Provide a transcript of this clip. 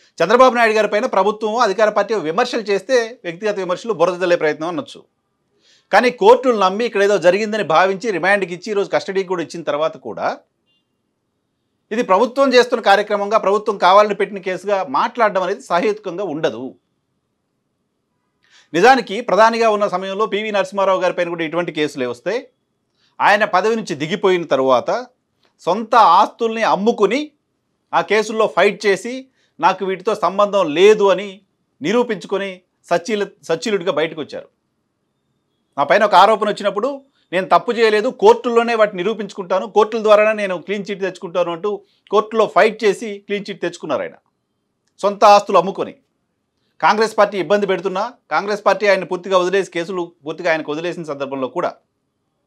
చంద్రబాబు నాయుడు గారి పైన ప్రభుత్వం అధికార పార్టీ విమర్శలు చేస్తే వ్యక్తిగత విమర్శలు బురద జల్లే ప్రయత్నం అనొచ్చు కానీ కోర్టులు నమ్మి ఇక్కడ ఏదో జరిగిందని భావించి రిమాండ్కి ఇచ్చి ఈరోజు కస్టడీకి కూడా ఇచ్చిన తర్వాత కూడా ఇది ప్రభుత్వం చేస్తున్న కార్యక్రమంగా ప్రభుత్వం కావాలని పెట్టిన కేసుగా మాట్లాడడం అనేది సహేతుకంగా ఉండదు నిజానికి ప్రధానిగా ఉన్న సమయంలో పివి నరసింహారావు గారి పైన కూడా ఇటువంటి కేసులే వస్తే ఆయన పదవి నుంచి దిగిపోయిన తరువాత సొంత ఆస్తుల్ని అమ్ముకుని ఆ కేసుల్లో ఫైట్ చేసి నాకు వీటితో సంబంధం లేదు అని నిరూపించుకొని సచ్చీల సచ్చీలుడిగా బయటకు వచ్చారు నా పైన ఒక ఆరోపణ వచ్చినప్పుడు నేను తప్పు చేయలేదు కోర్టుల్లోనే వాటిని నిరూపించుకుంటాను కోర్టుల ద్వారానే నేను క్లీన్ చిట్ తెచ్చుకుంటాను అంటూ కోర్టులో ఫైట్ చేసి క్లీన్ చిట్ తెచ్చుకున్నారు ఆయన సొంత ఆస్తులు అమ్ముకొని కాంగ్రెస్ పార్టీ ఇబ్బంది పెడుతున్నా కాంగ్రెస్ పార్టీ ఆయన పూర్తిగా వదిలేసి కేసులు పూర్తిగా ఆయనకు వదిలేసిన సందర్భంలో కూడా